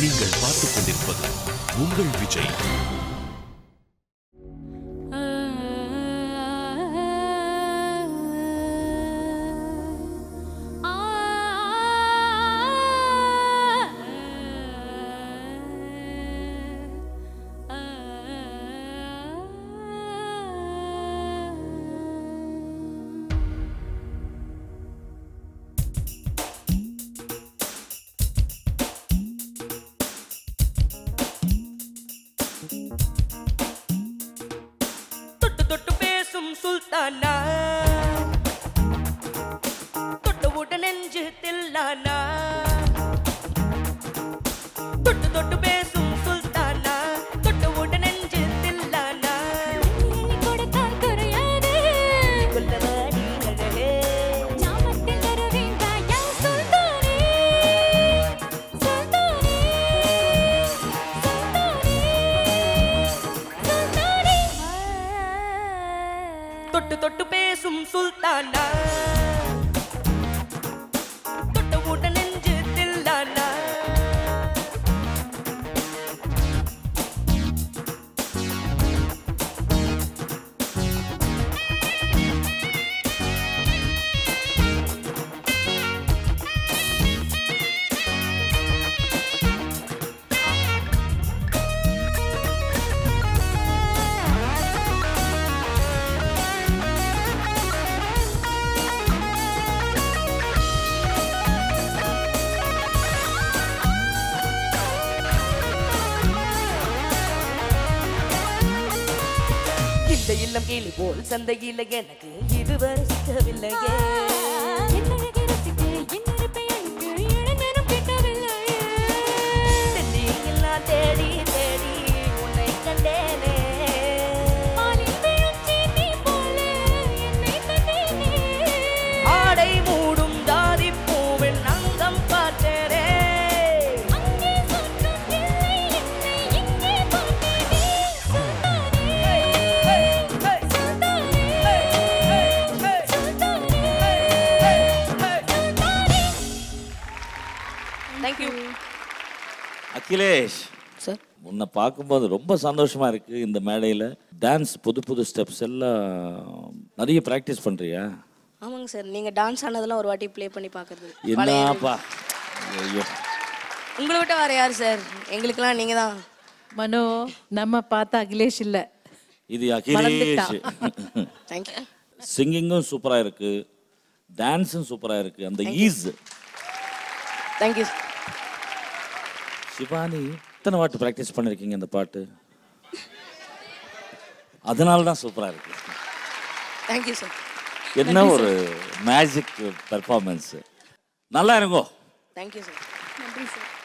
நீங்கள் பார்த்துக் கொண்டிருப்பது உங்கள் விஜய் தொட்டு தொட்டு பேசும் சுல்தானா தொட்டு நெஞ்சு தில்லானா தொட்டு தொட்டு பேசும் சுல்தானா தொட்டு நெஞ்சு தில்லானா கொடுத்தால் குறையாது கொல்லவாடி அழகே ஜாமத்தில் தருவேன் தாயா சுல்தானே சுல்தானே சுல்தானே தொட்டு தொட்டு பேசும் சுல்தானா தொட்டு நெஞ்சு தில்லானா இந்த இல்லம் கிளி போல் சந்தையில் எனக்கு இதுவரை சிக்கவில்லையே என்னழகை ரசிக்க என்னிருப்பை அழிக்க இளைஞனும் கிட்டவில்லையே தென்னியில் நான் தேடி தேடி உன்னை கண்டேனே பாலில் விழும் சீனி போல என்னை தந்தேனே ஆடை மூடும் தாதி பூவின் அங்கம் பார்த்தேனே அங்கே சொர்க்கம் இல்லை என்னை இங்கே பார்த்தேனே தேங்க்யூ அகிலேஷ் சார் உன்னை பார்க்கும்போது ரொம்ப சந்தோஷமா இருக்கு இந்த மேடையில் டான்ஸ் புது புது ஸ்டெப்ஸ் எல்லாம் நிறைய ப்ராக்டிஸ் பண்றியா ஆமாங்க சார் நீங்க டான்ஸ் ஆனதெல்லாம் ஒரு வாட்டி ப்ளே பண்ணி பார்க்கறது என்னப்பா ஐயோ உங்களை விட்ட வேற யார் சார் எங்களுக்கெல்லாம் நீங்க தான் மனோ நம்ம பார்த்த அகிலேஷ் இல்ல இது அகிலேஷ் தேங்க்யூ சிங்கிங்கும் சூப்பரா இருக்கு டான்ஸும் சூப்பரா இருக்கு அந்த ஈஸ் தேங்க்யூ சிவானி எத்தனை வாட்டி ப்ராக்டிஸ் பண்ணிருக்கீங்க இந்த பாட்டு அதனால தான் சூப்பரா இருக்கு தேங்க்யூ சார் என்ன ஒரு மேஜிக் பெர்ஃபார்மன்ஸ் நல்லா இருங்கோ தேங்க்யூ சார் நன்றி சார்